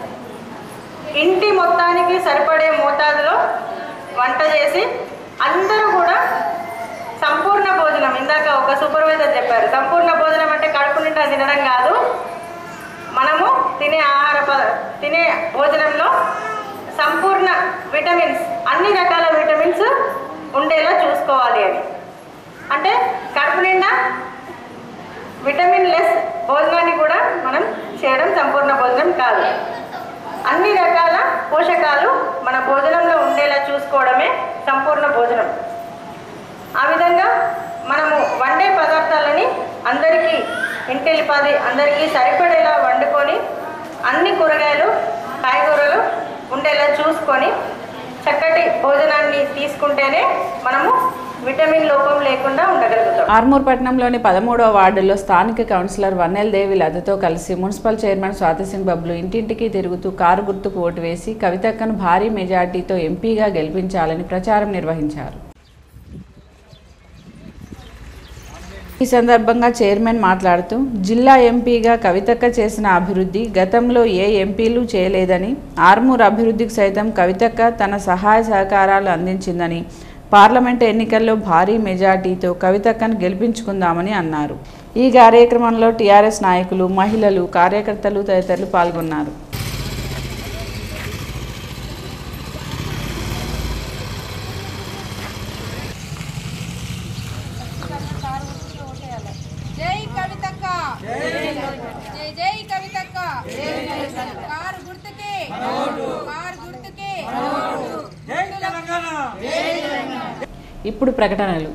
ఇంటి మొత్తానికి సరిపడే మోతాదులో వంట చేసి అందరూ కూడా సంపూర్ణ భోజనం ఇందాక ఒక సూపర్వైజర్ చెప్పారు సంపూర్ణ భోజనం అంటే కడుపు నిండా తినడం కాదు మనము తినే ఆహార పద తినే భోజనంలో సంపూర్ణ విటమిన్స్ అన్ని రకాల విటమిన్స్ ఉండేలా చూసుకోవాలి అని అంటే కడుపు నిండా విటమిన్ లెస్ భోజనాన్ని కూడా మనం చేయడం సంపూర్ణ భోజనం కాదు అన్ని రకాల పోషకాలు మన భోజనంలో ఉండేలా చూసుకోవడమే సంపూర్ణ భోజనం ఆ విధంగా మనము వండే పదార్థాలని అందరికీ ఇంటిల్లిపాది అందరికీ సరిపడేలా వండుకొని అన్ని కూరగాయలు కాయగూరలు ఉండేలా చూసుకొని చక్కటి భోజనాన్ని తీసుకుంటేనే మనము విటమిన్ లోపం లేకుండా ఉండగలుగుతాం ఆర్మూర్ పట్టణంలోని పదమూడవ వార్డులో స్థానిక కౌన్సిలర్ వన్నెల్ దేవి లతతో కలిసి మున్సిపల్ చైర్మన్ స్వాతి సింగ్ బబ్లు ఇంటింటికి తిరుగుతూ కారు గుర్తుకు ఓటు వేసి కవితక్కను భారీ మెజార్టీతో ఎంపీగా గెలిపించాలని ప్రచారం నిర్వహించారు ఈ సందర్భంగా చైర్మన్ మాట్లాడుతూ జిల్లా ఎంపీగా కవితక్క చేసిన అభివృద్ధి గతంలో ఏ ఎంపీలు చేయలేదని ఆర్మూర్ అభివృద్ధికి సైతం కవితక్క తన సహాయ సహకారాలు అందించిందని పార్లమెంటు ఎన్నికల్లో భారీ మెజార్టీతో కవితక్కను గెలిపించుకుందామని అన్నారు ఈ కార్యక్రమంలో టీఆర్ఎస్ నాయకులు మహిళలు కార్యకర్తలు తదితరులు పాల్గొన్నారు జై కవితక్క జై జై కవితక్క కారు గుర్తుకే కారు గుర్తుకే ఇప్పుడు ప్రకటనలు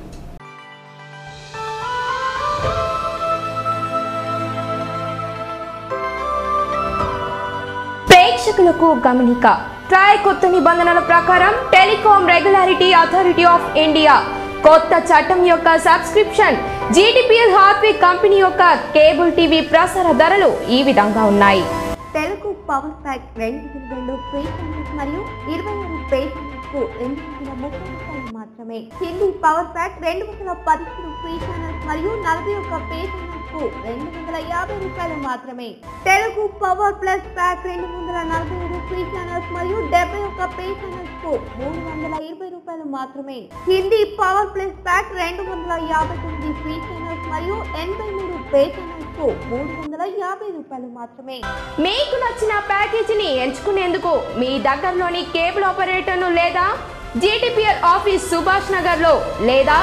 ప్రేక్షకులకు గమనిక ట్రాయ్ కొత్త నిబంధనల ప్రకారం telecom regularity authority of India కొత్త చట్టం యొక్క సబ్స్క్రిప్షన్ జీటీపీఎల్ హార్ట్వేర్ కంపెనీ యొక్క కేబుల్ టీవీ ప్రసార ధరలు ఈ విధంగా ఉన్నాయి తెలుగు పవర్ ప్యాక్ రెండు వందల రెండు పేషెంట్స్ మరియు ఇరవై ఆరు పేషెంట్స్కు రెండు వందల ముప్పై రూపాయలు మాత్రమే హిందీ పవర్ ప్యాక్ రెండు వందల పదిహేను ఫ్రీ ఛానల్స్ మరియు నలభై ఒక్క పేషెంట్స్కు రెండు వందల యాభై రూపాయలు మాత్రమే తెలుగు పవర్ ప్లస్ ప్యాక్ రెండు వందల నలభై ఏడు ఫ్రీ ఛానల్స్ మరియు డెబ్బై ఒక్క పేషెంట్స్ కు మూడు వందల ఇరవై రూపాయలు మాత్రమే హిందీ పవర్ ప్లస్ ప్యాక్ రెండు వందల యాభై తొమ్మిది ఫ్రీ ఛానల్స్ మరియు ఎనభై మూడు పే ఛానల్స్ కు మూడు వందల యాభై రూపాయలు మాత్రమే మీకు నచ్చిన ప్యాకేజీని ఎంచుకునేందుకు మీ దగ్గరలోని కేబుల్ ఆపరేటర్ను లేదా జీటీపీఎల్ ఆఫీస్ సుభాష్ నగర్లో లేదా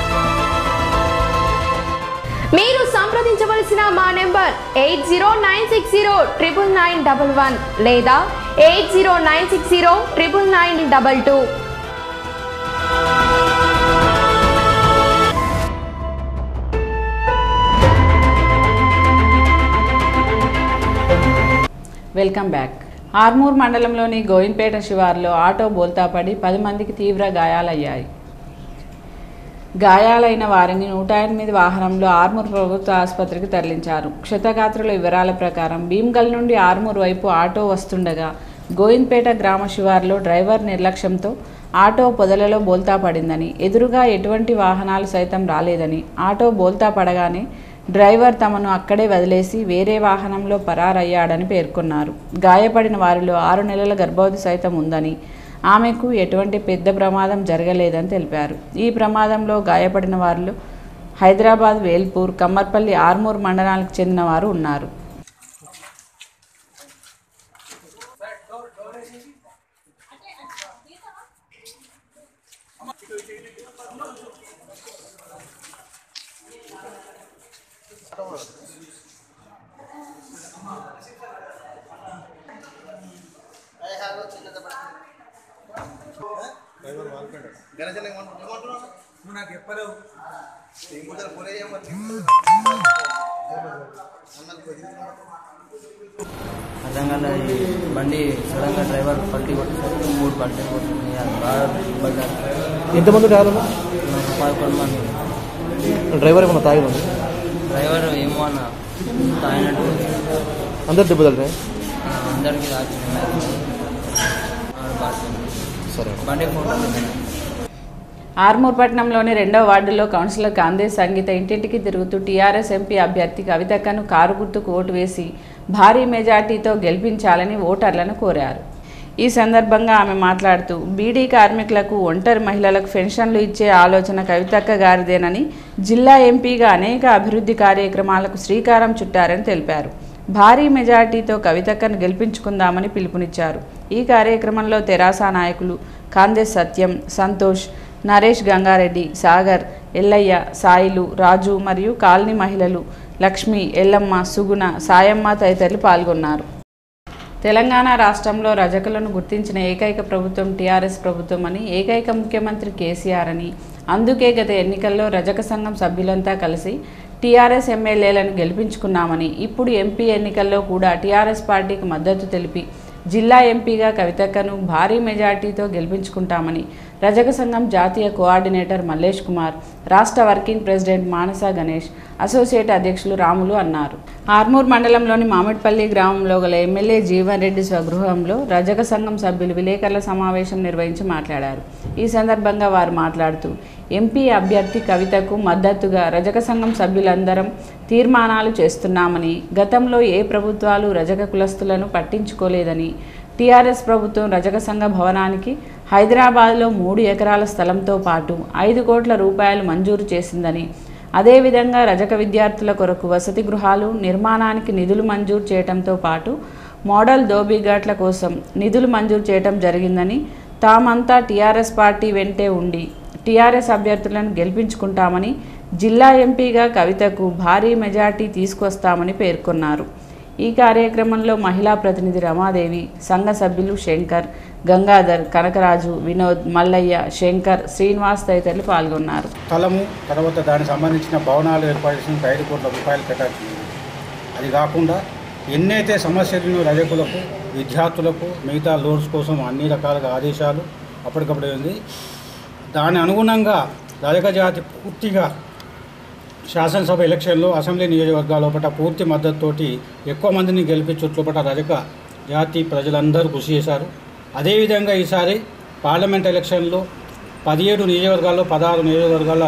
మీరు సంప్రదించవలసిన మా number eight zero nine six zero triple nine double one లేదా eight zero nine six zero triple nine double two welcome back Armoor మండలంలోని గోయిన్పేట శివార్లో ఆటో బోల్తాపడి పది మందికి తీవ్ర గాయాలయ్యాయి గాయాలైన వారిని నూట ఎనిమిది వాహనంలో ఆర్మూర్ ప్రభుత్వ ఆసుపత్రికి తరలించారు క్షతగాత్రుల వివరాల ప్రకారం భీమ్గల్ నుండి ఆర్మూర్ వైపు ఆటో వస్తుండగా గోయిన్పేట గ్రామ శివార్లో డ్రైవర్ నిర్లక్ష్యంతో ఆటో పొదలలో బోల్తా పడిందని ఎదురుగా ఎటువంటి వాహనాలు సైతం రాలేదని ఆటో బోల్తా పడగానే డ్రైవర్ తమను అక్కడే వదిలేసి వేరే వాహనంలో పరారయ్యాడని పేర్కొన్నారు గాయపడిన వారిలో ఆరు నెలల గర్భవతి సైతం ఉందని ఆమెకు ఎటువంటి పెద్ద ప్రమాదం జరగలేదని తెలిపారు ఈ ప్రమాదంలో గాయపడిన వారిలో హైదరాబాద్ వేల్పూర్ కమ్మర్పల్లి ఆర్మూర్ మండలానికి చెందిన వారు ఉన్నారు నాకు చెప్పలేవు అర్థం కాలే ఈ బండి సడన్గా డ్రైవర్ పల్టీ కొట్టేసరికి మూడు పల్టీ కొట్టింది అది బాగా పడ్డారు ఎంతమంది డ్రైవర్ పదకొండు మంది డ్రైవర్ ఏమన్నా తాగి ఉంది డ్రైవర్ ఏమో అన్న తాగినట్టు అందరు దెబ్బ తగిలినాయి అందరికీ తాకింది ఆరు బాగా సరే బండి ఫోటో పెట్టాను. ఆర్మూర్ పట్టణంలోని రెండవ వార్డులో కౌన్సిలర్ కాందే సంగీత ఇంటింటికి తిరుగుతూ టీఆర్ఎస్ ఎంపీ అభ్యర్థి కవితక్కను కారు గుర్తుకు ఓటు వేసి భారీ మెజార్టీతో గెలిపించాలని ఓటర్లను కోరారు ఈ సందర్భంగా ఆమె మాట్లాడుతూ బీడీ కార్మికులకు ఒంటరి మహిళలకు పెన్షన్లు ఇచ్చే ఆలోచన కవితక్క గారిదేనని జిల్లా ఎంపీగా అనేక అభివృద్ధి కార్యక్రమాలకు శ్రీకారం చుట్టారని తెలిపారు భారీ మెజార్టీతో కవితక్కను గెలిపించుకుందామని పిలుపునిచ్చారు ఈ కార్యక్రమంలో తెరాస నాయకులు కాందే సత్యం సంతోష్ నరేష్ గంగారెడ్డి సాగర్ ఎల్లయ్య సాయిలు రాజు మరియు కాలనీ మహిళలు లక్ష్మి ఎల్లమ్మ సుగుణ సాయమ్మ తదితరులు పాల్గొన్నారు తెలంగాణ రాష్ట్రంలో రజకులను గుర్తించిన ఏకైక ప్రభుత్వం టీఆర్ఎస్ ప్రభుత్వం అని ఏకైక ముఖ్యమంత్రి కేసీఆర్ అని అందుకే గత ఎన్నికల్లో రజక సంఘం సభ్యులంతా కలిసి టీఆర్ఎస్ ఎమ్మెల్యేలను గెలిపించుకున్నామని ఇప్పుడు ఎంపీ ఎన్నికల్లో కూడా టీఆర్ఎస్ పార్టీకి మద్దతు తెలిపి జిల్లా ఎంపీగా కవితక్కను భారీ మెజార్టీతో గెలిపించుకుంటామని రజక సంఘం జాతీయ కోఆర్డినేటర్ మల్లేష్ కుమార్ రాష్ట్ర working president Manasa Ganesh associate అధ్యక్షులు రాములు అన్నారు ఆర్మూర్ మండలంలోని మామిడిపల్లి గ్రామంలో గల ఎమ్మెల్యే జీవన్ రెడ్డి స్వగృహంలో రజక సంఘం సభ్యులు విలేకరుల సమావేశం నిర్వహించి మాట్లాడారు ఈ సందర్భంగా వారు మాట్లాడుతూ ఎంపీ అభ్యర్థి కవితకు మద్దతుగా రజక సంఘం సభ్యులందరం తీర్మానాలు చేస్తున్నామని గతంలో ఏ ప్రభుత్వాలు రజక కులస్తులను పట్టించుకోలేదని టీఆర్ఎస్ ప్రభుత్వం రజక సంఘ భవనానికి హైదరాబాద్లో మూడు ఎకరాల స్థలంతో పాటు ఐదు కోట్ల రూపాయలు మంజూరు చేసిందని అదేవిధంగా రజక విద్యార్థుల కొరకు వసతి గృహాలు నిర్మాణానికి నిధులు మంజూరు చేయడంతో పాటు మోడల్ దోబిఘాట్ల కోసం నిధులు మంజూరు చేయడం జరిగిందని తామంతా టీఆర్ఎస్ పార్టీ వెంటే ఉండి టీఆర్ఎస్ అభ్యర్థులను గెలిపించుకుంటామని జిల్లా ఎంపీగా కవితకు భారీ మెజార్టీ తీసుకొస్తామని పేర్కొన్నారు ఈ కార్యక్రమంలో మహిళా ప్రతినిధి రమాదేవి సంఘ సభ్యులు శంకర్ గంగాధర్ కనకరాజు వినోద్ మల్లయ్య శంకర్ శ్రీనివాస్ తదితరులు పాల్గొన్నారు స్థలము తర్వాత దానికి సంబంధించిన భవనాలు ఏర్పాటు చేసిన ఐదు కోట్ల రూపాయలు కేటాయించింది అది కాకుండా ఎన్నైతే సమస్యలను రజకులకు విద్యార్థులకు మిగతా లోన్స్ కోసం అన్ని రకాలుగా ఆదేశాలు అప్పటికప్పుడు ఉంది దాని అనుగుణంగా రజక జాతి పూర్తిగా శాసనసభ ఎలక్షన్లో అసెంబ్లీ నియోజకవర్గాల లోపల పూర్తి మద్దతుతోటి ఎక్కువ మందిని గెలిపించుట్లోపట రజక జాతి ప్రజలందరూ కృషి చేశారు అదేవిధంగా ఈసారి పార్లమెంట్ ఎలక్షన్లో పదిహేడు నియోజకవర్గాల్లో పదహారు నియోజకవర్గాల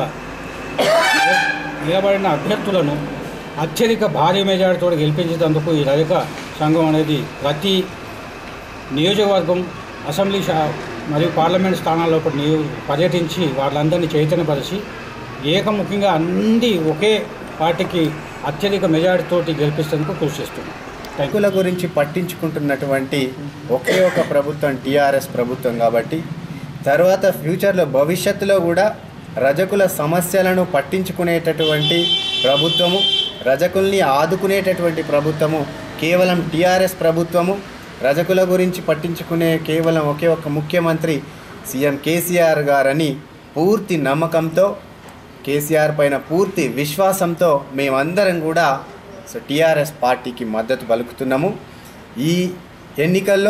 నిలబడిన అభ్యర్థులను అత్యధిక భారీ మెజార్టీతో గెలిపించేందుకు ఈ రజక సంఘం అనేది ప్రతి నియోజకవర్గం అసెంబ్లీ శా- మరియు పార్లమెంట్ స్థానాల లోపల నియో పర్యటించి వాళ్ళందరినీ చైతన్యపరిచి ఏకముఖ్యంగా అన్ని ఒకే పార్టీకి అత్యధిక మెజార్టీతోటి గెలిపిస్తేందుకు కృషి చేస్తున్నాం హక్కుల గురించి పట్టించుకుంటున్నటువంటి ఒకే ఒక ప్రభుత్వం టీఆర్ఎస్ ప్రభుత్వం కాబట్టి తర్వాత ఫ్యూచర్లో భవిష్యత్తులో కూడా రజకుల సమస్యలను పట్టించుకునేటటువంటి ప్రభుత్వము రజకుల్ని ఆదుకునేటటువంటి ప్రభుత్వము కేవలం టీఆర్ఎస్ ప్రభుత్వము రజకుల గురించి పట్టించుకునే కేవలం ఒకే ఒక ముఖ్యమంత్రి సీఎం కేసీఆర్ గారని పూర్తి నమ్మకంతో కేసీఆర్ పైన పూర్తి విశ్వాసంతో మేమందరం కూడా సో టీఆర్ఎస్ పార్టీకి మద్దతు పలుకుతున్నాము ఈ ఎన్నికల్లో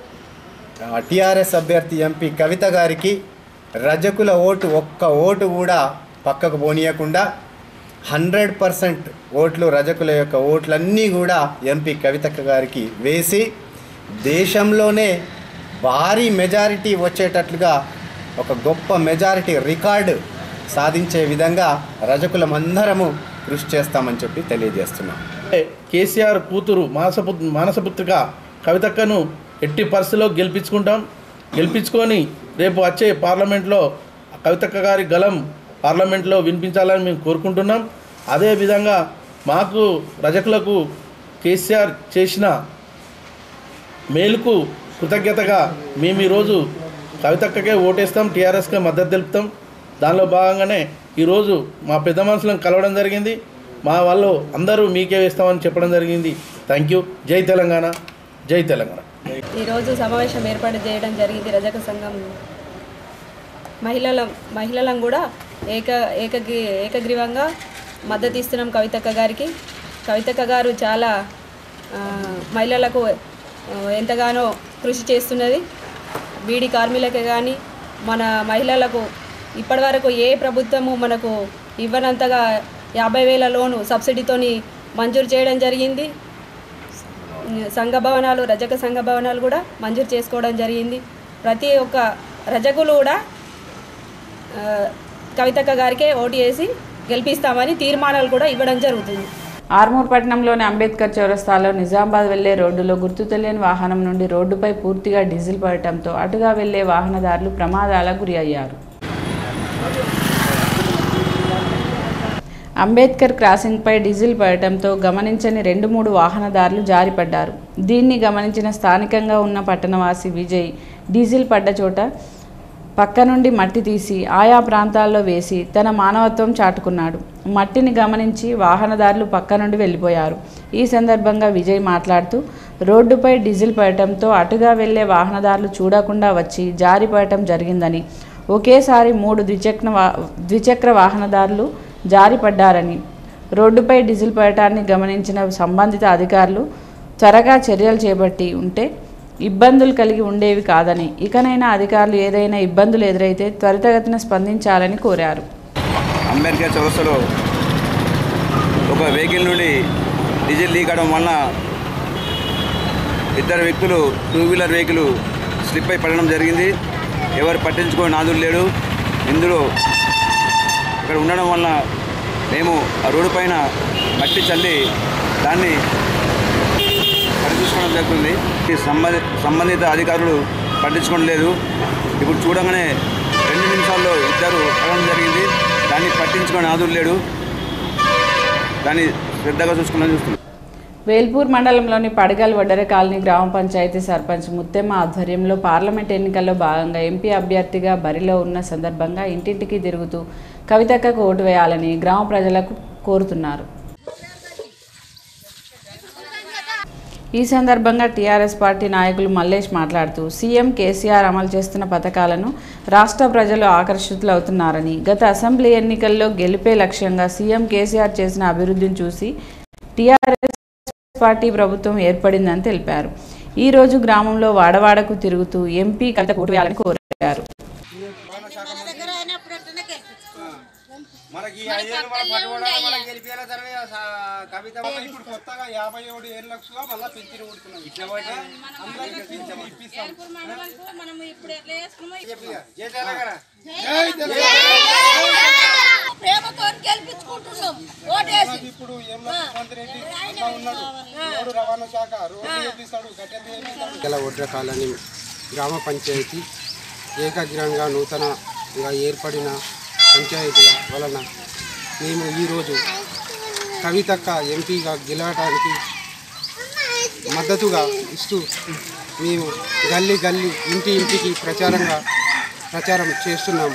టీఆర్ఎస్ అభ్యర్థి ఎంపీ కవిత గారికి రజకుల ఓటు ఒక్క ఓటు కూడా పక్కకు పోనీయకుండా హండ్రెడ్ పర్సెంట్ ఓట్లు రజకుల యొక్క ఓట్లన్నీ కూడా ఎంపీ కవితక్క గారికి వేసి దేశంలోనే భారీ మెజారిటీ వచ్చేటట్లుగా ఒక గొప్ప మెజారిటీ రికార్డు సాధించే విధంగా రజకులమందరము కృషి చేస్తామని చెప్పి తెలియజేస్తున్నాం కేసీఆర్ కూతురు మానసపు మానసపుత్రిక కవితక్కను ఎట్టి పరిస్థితిలో గెలిపించుకుంటాం గెలిపించుకొని రేపు వచ్చే పార్లమెంట్లో కవితక్క గారి గలం పార్లమెంట్లో వినిపించాలని మేము కోరుకుంటున్నాం అదేవిధంగా మాకు రజకులకు కేసీఆర్ చేసిన మేలుకు కృతజ్ఞతగా మేము ఈరోజు కవితక్కకే ఓటేస్తాం టీఆర్ఎస్కే మద్దతు తెలుపుతాం దానిలో భాగంగానే ఈరోజు మా పెద్ద మనుషులను కలవడం జరిగింది మా వాళ్ళు అందరూ మీకే వేస్తామని చెప్పడం జరిగింది థ్యాంక్ యూ జై తెలంగాణ జై తెలంగాణ ఈరోజు సమావేశం ఏర్పాటు చేయడం జరిగింది రజక సంఘం మహిళల మహిళలను కూడా ఏక ఏకగ్రీ ఏకగ్రీవంగా మద్దతు ఇస్తున్నాం కవితక్క గారికి కవితక్క గారు చాలా ఆ, మహిళలకు ఆ, ఎంతగానో కృషి చేస్తున్నది బీడీ కార్మికులకే కానీ మన మహిళలకు ఇప్పటివరకు ఏ ప్రభుత్వము మనకు ఇవ్వనంతగా యాభై వేల లోను సబ్సిడీతోని మంజూరు చేయడం జరిగింది సంఘ భవనాలు రజక సంఘ భవనాలు కూడా మంజూరు చేసుకోవడం జరిగింది ప్రతి ఒక్క రజకులు కూడా ఆ, కవితక్క గారికే ఓటు వేసి గెలిపిస్తామని తీర్మానాలు కూడా ఇవ్వడం జరుగుతుంది ఆర్మూర్ పట్టణంలోని అంబేద్కర్ చౌరస్తాలో నిజామాబాద్ వెళ్లే రోడ్డులో గుర్తు తెలియని వాహనం నుండి రోడ్డుపై పూర్తిగా డీజిల్ పడటంతో అటుగా వెళ్లే వాహనదారులు ప్రమాదాలకు గురి అయ్యారు అంబేద్కర్ క్రాసింగ్పై డీజిల్ పడటంతో గమనించని రెండు మూడు వాహనదారులు జారిపడ్డారు దీన్ని గమనించిన స్థానికంగా ఉన్న పట్టణవాసి విజయ్ డీజిల్ పడ్డ చోట పక్క నుండి మట్టి తీసి ఆయా ప్రాంతాల్లో వేసి తన మానవత్వం చాటుకున్నాడు మట్టిని గమనించి వాహనదారులు పక్క నుండి వెళ్ళిపోయారు ఈ సందర్భంగా విజయ్ మాట్లాడుతూ రోడ్డుపై డీజిల్ పడటంతో అటుగా వెళ్లే వాహనదారులు చూడకుండా వచ్చి జారిపడటం జరిగిందని ఒకేసారి మూడు ద్విచక్ర వా ద్విచక్ర వాహనదారులు జారిపడ్డారని రోడ్డుపై డీజిల్ పడటాన్ని గమనించిన సంబంధిత అధికారులు త్వరగా చర్యలు చేపట్టి ఉంటే ఇబ్బందులు కలిగి ఉండేవి కాదని ఇకనైనా అధికారులు ఏదైనా ఇబ్బందులు ఎదురైతే త్వరితగతిన స్పందించాలని కోరారు అంబేద్కర్ చౌరస్తలో ఒక వెహికల్ నుండి డీజిల్ లీక్ అవడం వలన ఇద్దరు వ్యక్తులు టూ వీలర్ వెహికల్ స్లిప్ అయి పడడం జరిగింది ఎవరు పట్టించుకొని నాదులు లేడు ఇందులో ఇక్కడ ఉండడం వల్ల మేము ఆ రోడ్డు పైన మట్టి చల్లి దాన్ని పరీక్షించడం జరుగుతుంది ఈ సంబంధి సంబంధిత అధికారులు పట్టించుకోవడం లేదు ఇప్పుడు చూడగానే రెండు నిమిషాల్లో ఇద్దరు పడడం జరిగింది దాన్ని పట్టించుకొని ఆదురు లేడు దాన్ని శ్రద్ధగా చూసుకుని చూస్తున్నాం వేల్పూర్ మండలంలోని పడగల్ వడ్డర కాలనీ గ్రామ పంచాయతీ సర్పంచ్ ముత్తెమ్మ ఆధ్వర్యంలో పార్లమెంట్ ఎన్నికల్లో భాగంగా ఎంపీ అభ్యర్థిగా బరిలో ఉన్న సందర్భంగా ఇంటింటికి తిరుగుతూ కవితక్కకు ఓటు వేయాలని గ్రామ ప్రజలకు కోరుతున్నారు ఈ సందర్భంగా టీఆర్ఎస్ పార్టీ నాయకులు మల్లేష్ మాట్లాడుతూ సీఎం కేసీఆర్ అమలు చేస్తున్న పథకాలను రాష్ట్ర ప్రజలు ఆకర్షితులవుతున్నారని గత అసెంబ్లీ ఎన్నికల్లో గెలిపే లక్ష్యంగా సీఎం కేసీఆర్ చేసిన అభివృద్ధిని చూసి టీఆర్ఎస్ పార్టీ ప్రభుత్వం ఏర్పడిందని తెలిపారు ఈ రోజు గ్రామంలో వాడవాడకు తిరుగుతూ ఎంపీ కవిత ఓటు వేయాలని కోరారు మనకి ఈ ఐదేళ్ళు మన పట్టుబడాలి, మనకి గెలిపేయాలి తర్వాత సా- కవిత వల్ల ఇప్పుడు కొత్తగా యాభై ఏడు ఏడు లక్షలు మళ్ళీ పింఛన్ కొడుతున్నాం ఇట్లా బట్టి అందరికీ పింఛన్ ఇప్పిస్తాం చెప్పిగా. జై తెలంగాణ జై ప్రేమతో గెలిపించుకుంటున్నాం ఓటేసి ఇప్పుడు ఏం ముఖ్యమంత్రి రెడ్డి అన్న ఉన్నాడు రోడ్డు రవాణా శాఖ రోడ్డు చేపిస్తాడు గట్టెలు చేపిస్తాడు గల ఒడ్ర కాలనీ గ్రామ పంచాయతీ ఏకగ్రంగా నూతనంగా ఏర్పడిన పంచాయతీగా వలన మేము ఈరోజు కవితక్క ఎంపీగా గెలవడానికి మద్దతుగా ఇస్తూ మేము గల్లీ గల్లీ ఇంటి ఇంటికి ప్రచారంగా ప్రచారం చేస్తున్నాం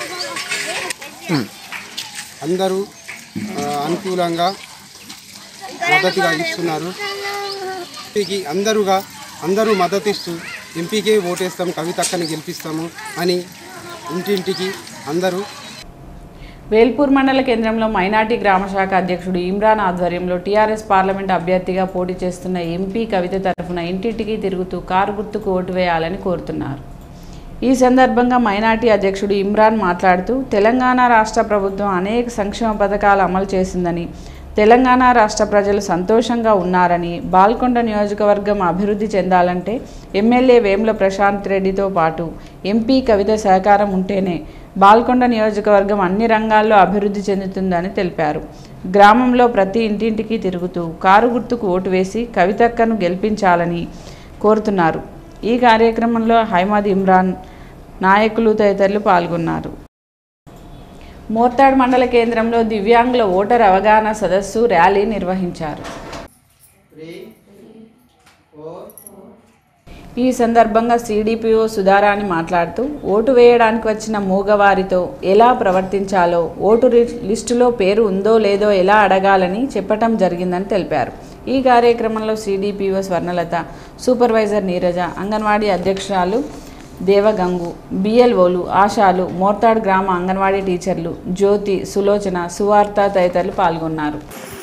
అందరూ ఆ, అనుకూలంగా మద్దతుగా ఇస్తున్నారు ఎంపీకి అందరుగా అందరూ మద్దతిస్తూ ఎంపీకే ఓటేస్తాం కవితక్కని గెలిపిస్తాము అని ఇంటింటికి అందరూ వేల్పూర్ మండల కేంద్రంలో మైనార్టీ గ్రామ శాఖ అధ్యక్షుడు ఇమ్రాన్ ఆధ్వర్యంలో టీఆర్ఎస్ పార్లమెంట్ అభ్యర్థిగా పోటీ చేస్తున్న ఎంపీ కవిత తరఫున ఇంటింటికి తిరుగుతూ కారు గుర్తుకు ఓటు వేయాలని కోరుతున్నారు ఈ సందర్భంగా మైనార్టీ అధ్యక్షుడు ఇమ్రాన్ మాట్లాడుతూ తెలంగాణ రాష్ట్ర ప్రభుత్వం అనేక సంక్షేమ పథకాలు అమలు చేసిందని తెలంగాణ రాష్ట్ర ప్రజలు సంతోషంగా ఉన్నారని బాల్కొండ నియోజకవర్గం అభివృద్ధి చెందాలంటే ఎమ్మెల్యే వేముల ప్రశాంత్ రెడ్డితో పాటు ఎంపీ కవిత సహకారం ఉంటేనే బాల్కొండ నియోజకవర్గం అన్ని రంగాల్లో అభివృద్ధి చెందుతుందని తెలిపారు గ్రామంలో ప్రతి ఇంటింటికి తిరుగుతూ కారు గుర్తుకు ఓటు వేసి కవితక్కను గెలిపించాలని కోరుతున్నారు ఈ కార్యక్రమంలో హైమద్ ఇమ్రాన్ నాయకులు తదితరులు పాల్గొన్నారు మోర్తాడ్ మండల కేంద్రంలో దివ్యాంగుల ఓటర్ అవగాహన సదస్సు ర్యాలీ నిర్వహించారు ఈ సందర్భంగా సిడిపిఓ సుధారాణి మాట్లాడుతూ ఓటు వేయడానికి వచ్చిన మూగవారితో ఎలా ప్రవర్తించాలో ఓటు రి- లిస్టులో పేరు ఉందో లేదో ఎలా అడగాలని చెప్పటం జరిగిందని తెలిపారు ఈ కార్యక్రమంలో సిడిపిఓ స్వర్ణలత సూపర్వైజర్ నీరజ అంగన్వాడీ అధ్యక్షురాలు దేవగంగు బిఎల్ఓలు ఆశాలు మోర్తాడ్ గ్రామ అంగన్వాడీ టీచర్లు జ్యోతి సులోచన సువార్త తదితరులు పాల్గొన్నారు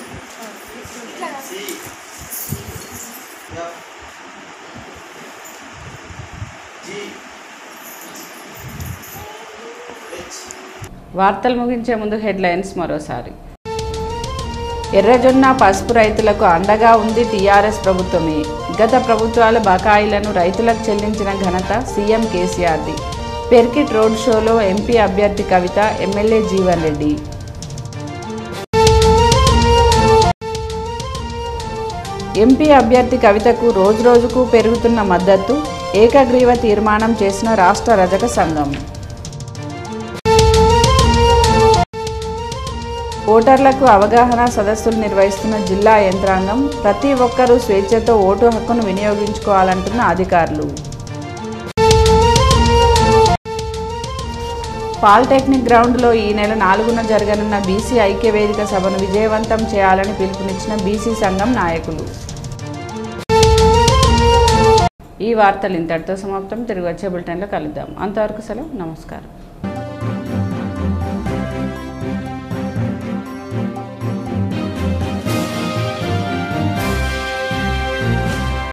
వార్తలు ముగించే ముందు హెడ్లైన్స్ మరోసారి ఎర్రజొన్న పసుపు రైతులకు అండగా ఉంది టీఆర్ఎస్ ప్రభుత్వమే గత ప్రభుత్వాల బకాయిలను రైతులకు చెల్లించిన ఘనత సీఎం కేసీఆర్ది పెర్కిట్ రోడ్ షోలో ఎంపీ అభ్యర్థి కవిత ఎమ్మెల్యే జీవన్ రెడ్డి ఎంపీ అభ్యర్థి కవితకు రోజురోజుకు పెరుగుతున్న మద్దతు ఏకగ్రీవ తీర్మానం చేసిన రాష్ట్ర రజక సంఘం ఓటర్లకు అవగాహన సదస్సులు నిర్వహిస్తున్న జిల్లా యంత్రాంగం ప్రతి ఒక్కరూ స్వేచ్ఛతో ఓటు హక్కును వినియోగించుకోవాలంటున్న అధికారులు పాలిటెక్నిక్ గ్రౌండ్లో ఈ నెల నాలుగున జరగనున్న బీసీ ఐక్య వేదిక సభను విజయవంతం చేయాలని పిలుపునిచ్చిన బీసీ సంఘం నాయకులు ఈ వార్తలు ఇంతటితో సమాప్తం తిరిగి వచ్చే బులెటిన్లో కలుద్దాం అంతవరకు సెలవు నమస్కారం